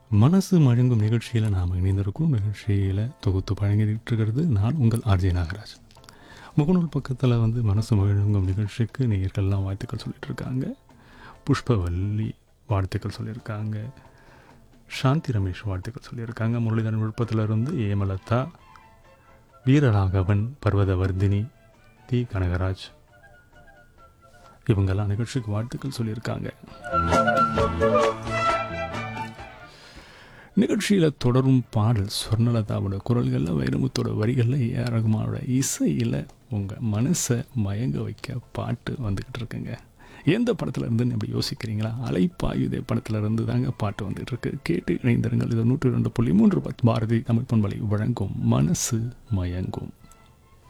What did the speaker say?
மனசு மழங்கும் நிகழ்ச்சியில் நாம் இணைந்திருக்கிறோம் நிகழ்ச்சியில் தொகுத்து பழங்கிட்டு இருக்கிறது நான் உங்கள் ஆர்ஜே நாகராஜ் முகநூல் பக்கத்தில் வந்து மனசு மழங்கும் நிகழ்ச்சிக்கு நேயர்கள்லாம் வாழ்த்துக்கள் சொல்லிட்டு இருக்காங்க புஷ்பவல்லி வாழ்த்துக்கள் சொல்லியிருக்காங்க சாந்தி ரமேஷ் வாழ்த்துக்கள் சொல்லியிருக்காங்க முரளிதரன் விழுப்பத்திலிருந்து ஏமலதா வீரராகவன் பர்வதவர்தினி தி கனகராஜ் இவங்கெல்லாம் நிகழ்ச்சிக்கு வாழ்த்துக்கள் சொல்லியிருக்காங்க நிகழ்ச்சியில் தொடரும் பாடல் ஸ்வர்ணலதாவோட குரல்களில் வைரமுத்தோட வரிகளில் ஏ ஆர் ரகுமானோட இசையில் உங்கள் மனசை மயங்க வைக்க பாட்டு வந்துக்கிட்டு இருக்குங்க எந்த படத்துல இருந்துன்னு அப்படி யோசிக்கிறீங்களா அலைப்பாயுதே படத்துல இருந்து தாங்க பாட்டு வந்துட்டு இருக்கு கேட்டு இணைந்திருங்கள் இது நூற்றி ரெண்டு புள்ளி மூன்று பத் பாரதி தமிழ் பண்பலை வழங்கும் மனசு மயங்கும்